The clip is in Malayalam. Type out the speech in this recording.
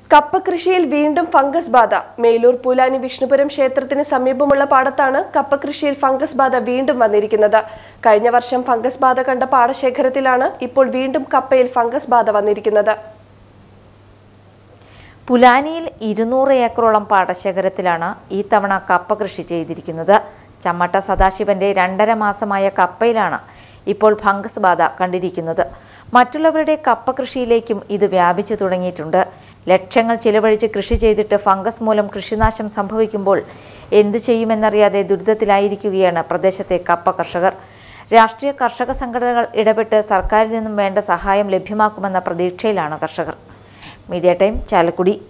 കപ്പ കൃഷിയിൽ വീണ്ടും ഫംഗസ് ബാധ മേലൂർ പൂലാനി വിഷ്ണുപുരം ക്ഷേത്രത്തിന് സമീപമുള്ള പാടത്താണ് കപ്പ കൃഷിയിൽ ഫംഗസ് ബാധ വീണ്ടും വന്നിരിക്കുന്നത് കഴിഞ്ഞ വർഷം ഫംഗസ് ബാധ കണ്ട പാടശേഖരത്തിലാണ് ഇപ്പോൾ വീണ്ടും കപ്പയിൽ ഫംഗസ് ബാധ വന്നിരിക്കുന്നത് പുലാനിയിൽ ഇരുന്നൂറ് ഏക്കറോളം പാടശേഖരത്തിലാണ് ഈ തവണ കപ്പ കൃഷി ചെയ്തിരിക്കുന്നത് ചമ്മട്ട സദാശിവന്റെ രണ്ടര മാസമായ കപ്പയിലാണ് ഇപ്പോൾ ഫംഗസ് ബാധ കണ്ടിരിക്കുന്നത് മറ്റുള്ളവരുടെ കപ്പ കൃഷിയിലേക്കും ഇത് വ്യാപിച്ചു തുടങ്ങിയിട്ടുണ്ട് ലക്ഷങ്ങൾ ചിലവഴിച്ച് കൃഷി ചെയ്തിട്ട് ഫംഗസ് മൂലം കൃഷിനാശം സംഭവിക്കുമ്പോൾ എന്തു ചെയ്യുമെന്നറിയാതെ ദുരിതത്തിലായിരിക്കുകയാണ് പ്രദേശത്തെ കപ്പ കർഷകർ രാഷ്ട്രീയ കർഷക സംഘടനകൾ ഇടപെട്ട് സർക്കാരിൽ നിന്നും വേണ്ട സഹായം ലഭ്യമാക്കുമെന്ന പ്രതീക്ഷയിലാണ് കർഷകർ മീഡിയ ടൈം ചാലക്കുടി